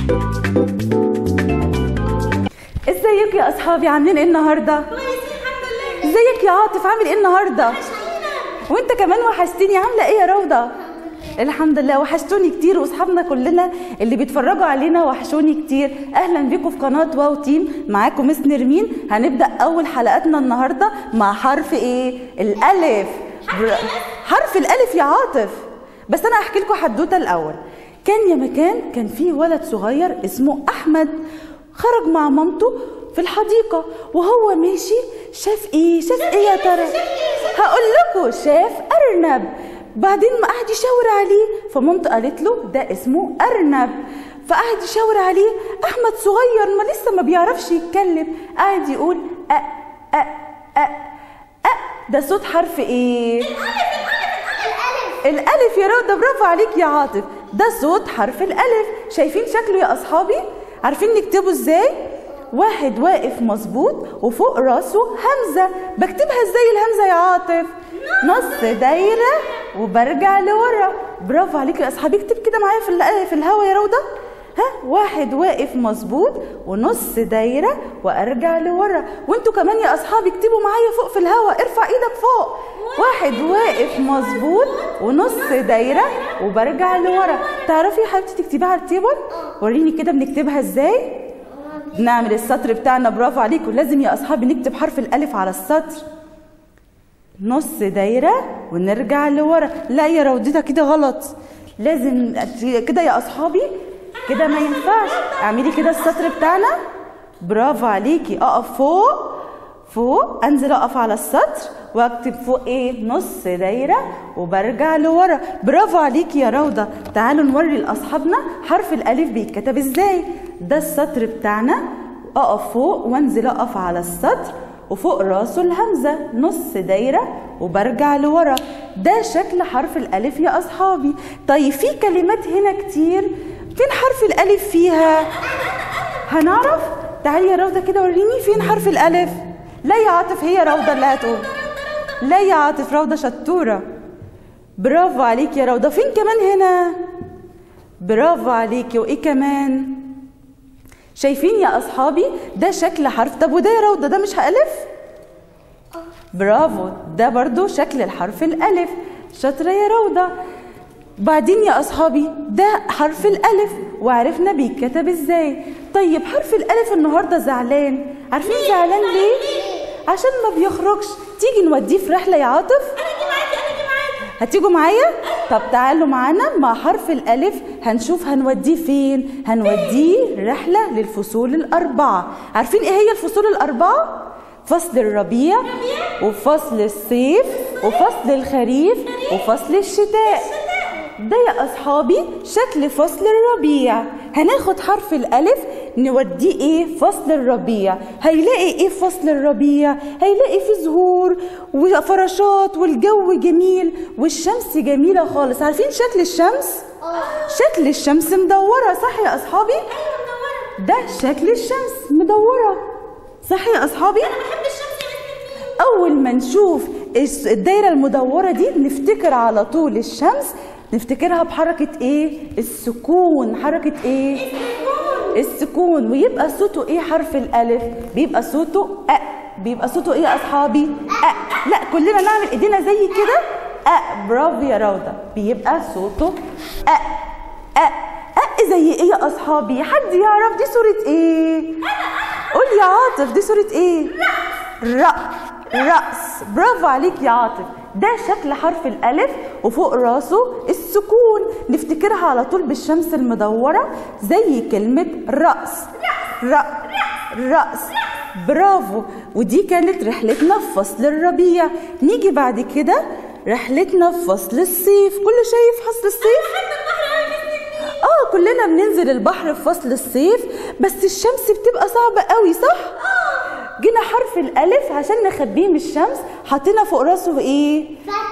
ازيكم يا اصحابي عاملين ايه النهارده كويسين الحمد لله ازيك يا عاطف عامل ايه النهارده وانت كمان وحشتني عامله ايه يا روضه الحمد لله وحشتوني كتير واصحابنا كلنا اللي بيتفرجوا علينا وحشوني كتير اهلا بيكم في قناه واو تيم معاكم مس نرمين هنبدا اول حلقاتنا النهارده مع حرف ايه الالف بر... حرف الالف يا عاطف بس انا هحكي لكم حدوته الاول كان يا مكان كان في ولد صغير اسمه احمد خرج مع مامته في الحديقة وهو ماشي شاف ايه شاف ايه يا ترى هقول لكم شاف ارنب بعدين ما قعد يشاور عليه فمامته قالت له ده اسمه ارنب فقعد يشاور عليه احمد صغير ما لسه ما بيعرفش يتكلم قعد يقول أ أ أ أ ده صوت حرف ايه الالف يا روضه برافو عليك يا عاطف ده صوت حرف الالف شايفين شكله يا اصحابي عارفين نكتبه ازاي واحد واقف مظبوط وفوق راسه همزه بكتبها ازاي الهمزه يا عاطف نص دايره وبرجع لورا برافو عليك يا اصحابي اكتب كده معايا في ال- في الهوا يا روضه ها واحد واقف مظبوط ونص دايره وارجع لورا وانتوا كمان يا اصحابي اكتبوا معايا فوق في الهوا ارفع ايدك فوق واحد واقف مظبوط ونص دايره وبرجع لورا تعرفي يا حبيبتي تكتبيها على التيبل وريني كده بنكتبها ازاي نعمل السطر بتاعنا برافو عليكم لازم يا اصحابي نكتب حرف الالف على السطر نص دايره ونرجع لورا لا يا روديتا كده غلط لازم كده يا اصحابي كده ما ينفعش اعملي كده السطر بتاعنا برافو عليكي اقف فوق فوق انزل اقف على السطر واكتب فوق ايه نص دايره وبرجع لورا برافو عليكي يا روضه تعالوا نوري لاصحابنا حرف الالف بيتكتب ازاي ده السطر بتاعنا اقف فوق وانزل اقف على السطر وفوق راسه الهمزه نص دايره وبرجع لورا ده شكل حرف الالف يا اصحابي طيب في كلمات هنا كتير فين حرف الالف فيها هنعرف تعالي يا روضه كده وريني فين حرف الالف لا يا عاطف هي روضه اللي هتقول لا يا عاطف روضه شطوره برافو عليك يا روضه فين كمان هنا برافو عليكي وايه كمان شايفين يا اصحابي ده شكل حرف طب وده يا روضه ده مش الف برافو ده برضو شكل الحرف الالف شاطره يا روضه بعدين يا اصحابي ده حرف الالف وعرفنا بيتكتب ازاي طيب حرف الالف النهارده زعلان عارفين زعلان ليه عشان ما بيخرجش تيجي نوديه في رحله يا عاطف انا اجي معاكي انا اجي معاكي هتيجوا معايا طب تعالوا معانا مع حرف الالف هنشوف هنوديه فين هنوديه رحله للفصول الاربعه عارفين ايه هي الفصول الاربعه فصل الربيع وفصل الصيف وفصل الخريف وفصل الشتاء ده يا اصحابي شكل فصل الربيع هناخد حرف الالف نوديه ايه فصل الربيع هيلاقي ايه في فصل الربيع هيلاقي فيه زهور وفراشات والجو جميل والشمس جميله خالص عارفين شكل الشمس شكل الشمس مدوره صح يا اصحابي ايوه منوره ده شكل الشمس مدوره صح يا اصحابي انا بحب الشمس يا بنت مين اول ما نشوف الس- الدايره المدوره دي نفتكر على طول الشمس نفتكرها بحركه ايه السكون حركه ايه السكون ويبقى صوته ايه حرف الالف بيبقى صوته أ بيبقى صوته ايه يا اصحابي أ لا كلنا نعمل ايدينا زي كده أ برافو يا روضه بيبقى صوته أ أ أ زي ايه يا اصحابي حد يعرف دي صوره ايه قول يا عاطف دي صوره ايه رأس رأس برافو عليك يا عاطف ده شكل حرف الألف وفوق راسه السكون نفتكرها على طول بالشمس المدورة زي كلمة رأس رأ رأس برافو ودي كانت رحلتنا في فصل الربيع نيجي بعد كده رحلتنا في فصل الصيف كله شايف فصل الصيف بحب البحر قوي يا بنت مين اه كلنا بننزل البحر في فصل الصيف بس الشمس بتبقى صعبة قوي صح؟ جينا حرف الألف عشان نخبيه من الشمس حطينا فوق راسه ايه؟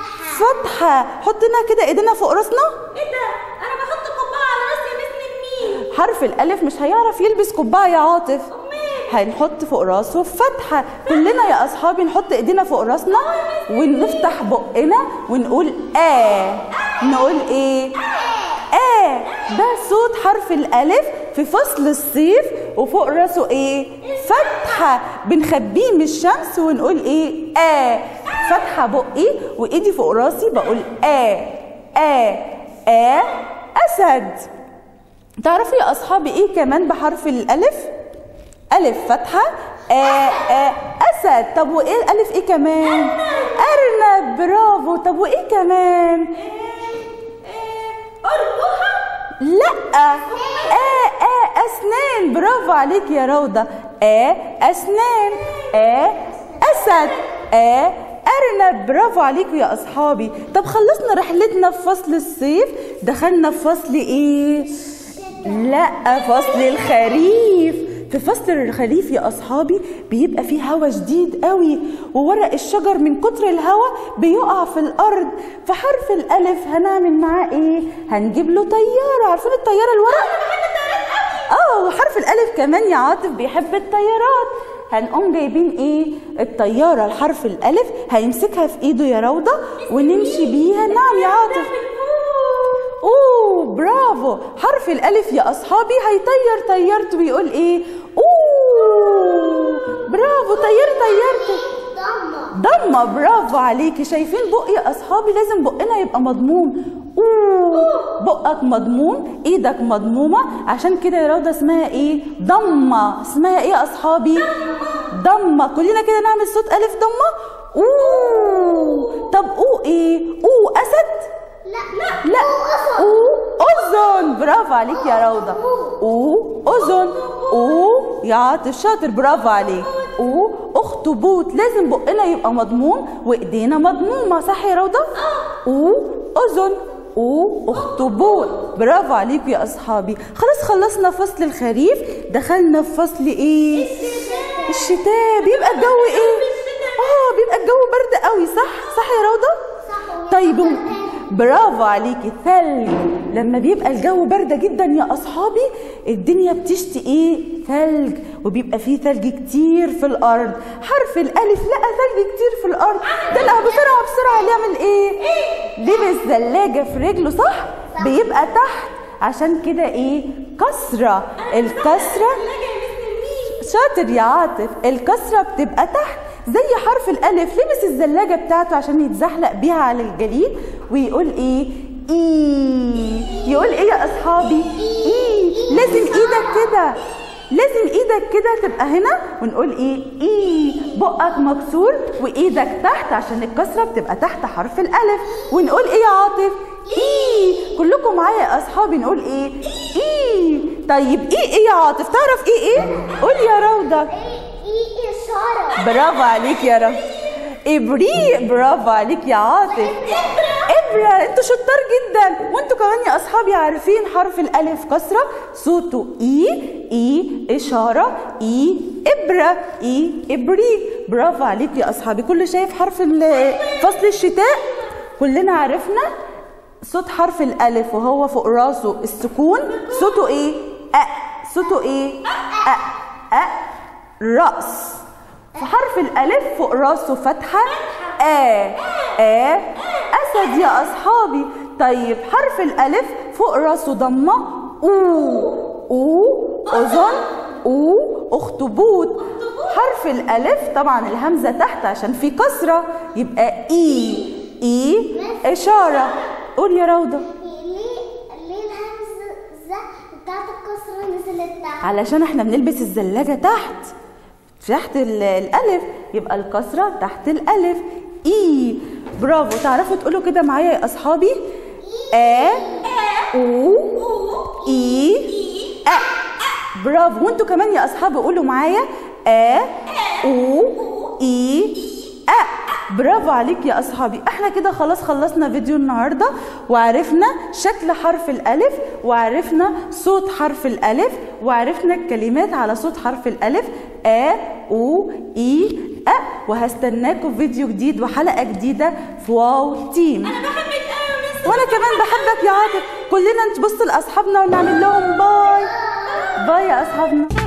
فتحة حطينا كده ايدينا فوق راسنا ايه ده انا بحط قبعه على راسي يا بنت مين حرف الألف مش هيعرف يلبس قبعة يا عاطف هنحط فوق راسه فتحة كلنا يا أصحابي نحط إيدينا فوق راسنا ونفتح بقنا ونقول آه نقول إيه آه ده صوت حرف الألف في فصل الصيف وفوق راسه ايه فتحه بنخبيه من الشمس ونقول ايه اه فتحه بقي وايدي فوق راسي بقول اه اه اه اسد تعرفوا يا اصحابي ايه كمان بحرف الالف الف فتحه آه آه اسد طب وايه الالف ايه كمان ارنب برافو طب وايه كمان أرجوها لا آه آه أسنان برافو عليك يا روضة آه أسنان آه أسد آه أرنب برافو عليكم يا أصحابي طب خلصنا رحلتنا في فصل الصيف دخلنا في فصل إيه؟ لا فصل الخريف في فصل الخريف يا اصحابي بيبقى فيه هوا شديد قوي وورق الشجر من كتر الهوا بيقع في الارض فحرف الالف هنعمل معاه ايه هنجيب له طياره عارفين الطياره الورق اه وحرف الالف كمان يا عاطف بيحب الطيارات هنقوم جايبين ايه الطياره الحرف الالف هيمسكها في ايده يا روضه ونمشي بيها نعم يا عاطف اوه برافو حرف الالف يا اصحابي هيطير طيرته ويقول ايه اوه برافو طير طيرته ضمه برافو عليكي شايفين بق يا اصحابي لازم بقنا يبقى مضموم اوه بقك مضموم ايدك مضمومه عشان كده يا روضه اسمها ايه ضمه اسمها ايه يا اصحابي ضمه كلنا كده نعمل صوت الف ضمه اوه طب او ايه او اسد لا لا او اذن برافو عليك يا روضه او اذن او يا عاطف شاطر برافو عليك او اخطبوط لازم بقنا يبقى مضموم وايدينا مضمومه صح يا روضه او اذن او اخطبوط برافو عليكم يا اصحابي خلاص خلصنا فصل الخريف دخلنا في فصل ايه الشتاء بيبقى الجو ايه اه بيبقى الجو برد قوي صح صح يا روضه طيب برافو عليكي ثلج لما بيبقى الجو باردة جدا يا أصحابي الدنيا بتشتي إيه ثلج وبيبقى فيه ثلج كتير في الأرض حرف الألف لقى ثلج كتير في الأرض دلع بسرعة بسرعة يعمل إيه لبس ثلاجة في رجله صح بيبقى تحت عشان كده إيه كسرة الكسرة شاطر يا عاطف الكسرة بتبقى تحت زي حرف الألف لبس الزلاجة بتاعته عشان يتزحلق بيها على الجليد ويقول إيه إيه يقول إيه يا أصحابي إيه لازم إيدك كده لازم ايدك كده تبقى هنا ونقول ايه ايه بقك مكسور وايدك تحت عشان الكسره بتبقى تحت حرف الالف ونقول ايه يا عاطف ايه كلكم معايا يا اصحابي نقول ايه ايه طيب ايه ايه يا عاطف تعرف ايه ايه قول يا روضه ايه اشاره برافو عليك يا رب ابريق برافو عليك يا عاطف ابره انتوا شطار جدا وانتوا كمان يا اصحابي عارفين حرف الالف كسره صوته اي اي اشاره اي ابره اي ابريق برافو عليك يا اصحابي كل شايف حرف ال- فصل الشتاء كلنا عرفنا صوت حرف الالف وهو فوق راسه السكون صوته ايه أ صوته ايه أ أ رأس فحرف الألف فوق راسه فتحة آ آ أسد يا أصحابي طيب حرف الألف فوق راسه ضمة أو أو أذن أو أخطبوط حرف الألف طبعا الهمزة تحت عشان في كسرة يبقى إي إي إشارة قول يا روضة ليه ليه الهمزه بتاعت الكسره نزلت تحت علشان احنا بنلبس الزلاجة تحت تحت ال- الألف يبقى الكسرة تحت الألف إي برافو تعرفوا تقولوا كده معايا يا أصحابي آ أو إي أ برافو وانتوا كمان يا أصحابي قولوا معايا آ أو إي أ برافو عليك يا أصحابي احنا كده خلاص خلصنا فيديو النهاردة وعرفنا شكل حرف الألف وعرفنا صوت حرف الألف وعرفنا الكلمات على صوت حرف الألف آ أو إي أ وهستناكم في فيديو جديد وحلقة جديدة في واو تيم انا بحبك قوي يا مس وانا كمان بحبك يا عاطف كلنا نبص لاصحابنا ونعمل لهم باي باي يا اصحابنا